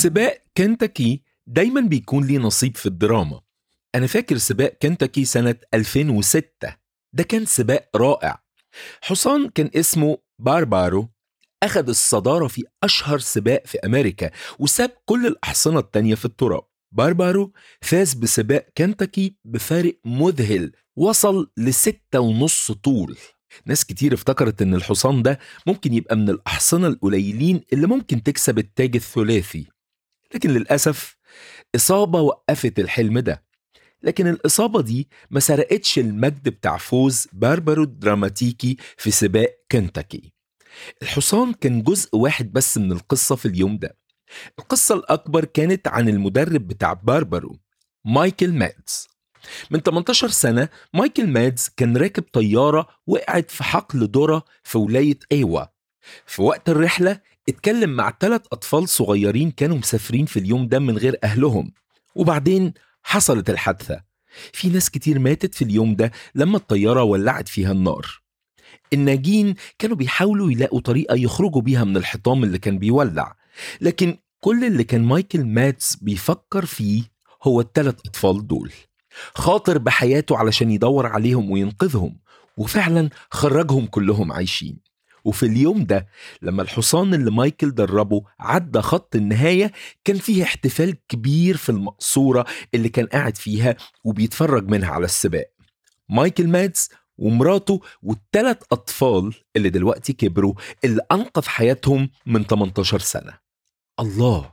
سباق كنتاكي دايما بيكون ليه نصيب في الدراما أنا فاكر سباق كنتاكي سنة 2006 ده كان سباق رائع حصان كان اسمه باربارو أخذ الصدارة في أشهر سباق في أمريكا وساب كل الأحصنة التانية في التراب باربارو فاز بسباق كنتاكي بفارق مذهل وصل لستة ونص طول ناس كتير افتكرت ان الحصان ده ممكن يبقى من الأحصنة القليلين اللي ممكن تكسب التاج الثلاثي لكن للأسف إصابة وقفت الحلم ده لكن الإصابة دي ما سرقتش المجد بتاع فوز باربارو الدراماتيكي في سباق كنتاكي الحصان كان جزء واحد بس من القصة في اليوم ده القصة الأكبر كانت عن المدرب بتاع باربارو مايكل مادز من 18 سنة مايكل مادز كان راكب طيارة وقعت في حقل ذرة في ولاية أيوا في وقت الرحلة اتكلم مع ثلاث أطفال صغيرين كانوا مسافرين في اليوم ده من غير أهلهم وبعدين حصلت الحادثة في ناس كتير ماتت في اليوم ده لما الطيارة ولعت فيها النار الناجين كانوا بيحاولوا يلاقوا طريقة يخرجوا بيها من الحطام اللي كان بيولع لكن كل اللي كان مايكل ماتس بيفكر فيه هو الثلاث أطفال دول خاطر بحياته علشان يدور عليهم وينقذهم وفعلا خرجهم كلهم عايشين وفي اليوم ده لما الحصان اللي مايكل دربه عدى خط النهاية كان فيه احتفال كبير في المقصورة اللي كان قاعد فيها وبيتفرج منها على السباق مايكل مادز ومراته والثلاث أطفال اللي دلوقتي كبروا اللي أنقذ حياتهم من 18 سنة الله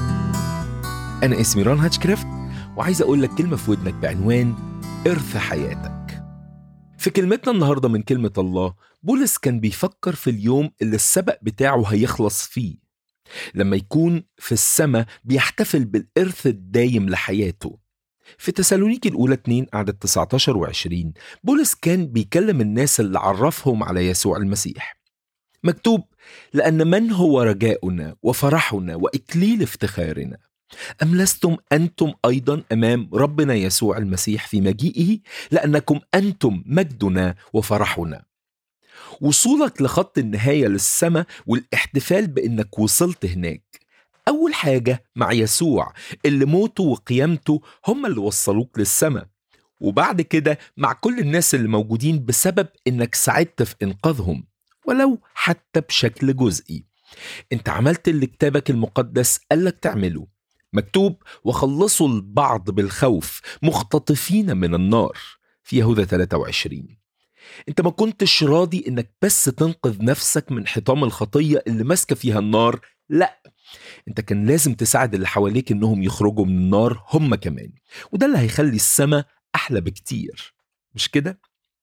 أنا اسمي ران هاتشكرافت وعايز أقول لك كلمة في ودنك بعنوان إرث حياتك في كلمتنا النهاردة من كلمة الله بولس كان بيفكر في اليوم اللي السبق بتاعه هيخلص فيه لما يكون في السماء بيحتفل بالإرث الدايم لحياته في تسالونيكي الأولى 2 عدد 19 و20 بولس كان بيكلم الناس اللي عرفهم على يسوع المسيح مكتوب لأن من هو رجاؤنا وفرحنا وإكليل افتخارنا أم لستم أنتم أيضا أمام ربنا يسوع المسيح في مجيئه لأنكم أنتم مجدنا وفرحنا وصولك لخط النهاية للسماء والاحتفال بأنك وصلت هناك أول حاجة مع يسوع اللي موته وقيامته هم اللي وصلوك للسماء وبعد كده مع كل الناس اللي موجودين بسبب إنك ساعدت في إنقاذهم ولو حتى بشكل جزئي انت عملت اللي كتابك المقدس قالك تعمله مكتوب وخلصوا البعض بالخوف مختطفين من النار في يهوذا 23 انت ما كنتش راضي انك بس تنقذ نفسك من حطام الخطية اللي ماسكة فيها النار لا انت كان لازم تساعد اللي حواليك انهم يخرجوا من النار هم كمان وده اللي هيخلي السماء احلى بكتير مش كده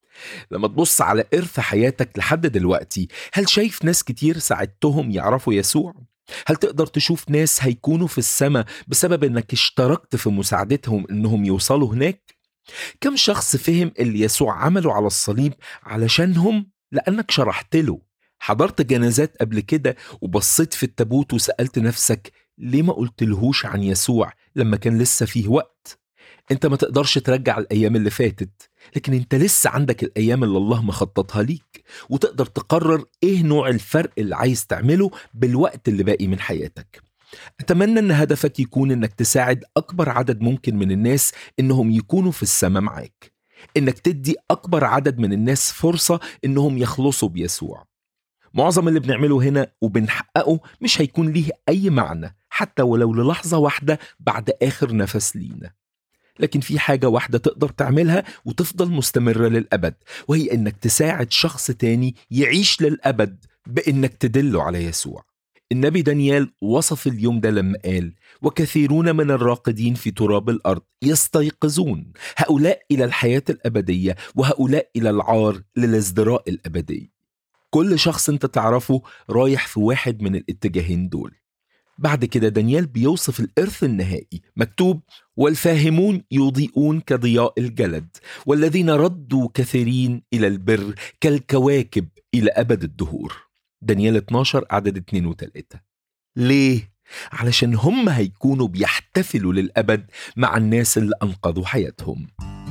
لما تبص على إرث حياتك لحد دلوقتي هل شايف ناس كتير ساعدتهم يعرفوا يسوع؟ هل تقدر تشوف ناس هيكونوا في السماء بسبب انك اشتركت في مساعدتهم انهم يوصلوا هناك؟ كم شخص فهم اللي يسوع عمله على الصليب علشانهم لأنك شرحت له حضرت جنازات قبل كده وبصيت في التابوت وسألت نفسك ليه ما قلتلهوش عن يسوع لما كان لسه فيه وقت انت ما تقدرش ترجع الايام اللي فاتت لكن انت لسه عندك الايام اللي الله مخططها ليك وتقدر تقرر ايه نوع الفرق اللي عايز تعمله بالوقت اللي باقي من حياتك اتمنى ان هدفك يكون انك تساعد اكبر عدد ممكن من الناس انهم يكونوا في السماء معاك انك تدي اكبر عدد من الناس فرصه انهم يخلصوا بيسوع معظم اللي بنعمله هنا وبنحققه مش هيكون ليه اي معنى حتى ولو للحظه واحده بعد اخر نفس لينا لكن في حاجة واحدة تقدر تعملها وتفضل مستمرة للأبد وهي إنك تساعد شخص تاني يعيش للأبد بإنك تدله على يسوع النبي دانيال وصف اليوم ده لما قال وكثيرون من الراقدين في تراب الأرض يستيقظون هؤلاء إلى الحياة الأبدية وهؤلاء إلى العار للازدراء الأبدي كل شخص انت تعرفه رايح في واحد من الاتجاهين دول بعد كده دانيال بيوصف الإرث النهائي مكتوب والفاهمون يضيئون كضياء الجلد والذين ردوا كثيرين إلى البر كالكواكب إلى أبد الدهور دانيال 12 عدد 2 و 3 ليه؟ علشان هم هيكونوا بيحتفلوا للأبد مع الناس اللي أنقذوا حياتهم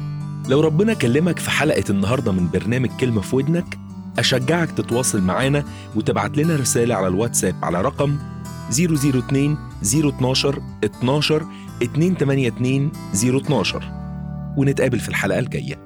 لو ربنا كلمك في حلقة النهاردة من برنامج كلمة في ودنك أشجعك تتواصل معانا وتبعت لنا رسالة على الواتساب على رقم 002 012 12 282 012 ونتقابل في الحلقة الجاية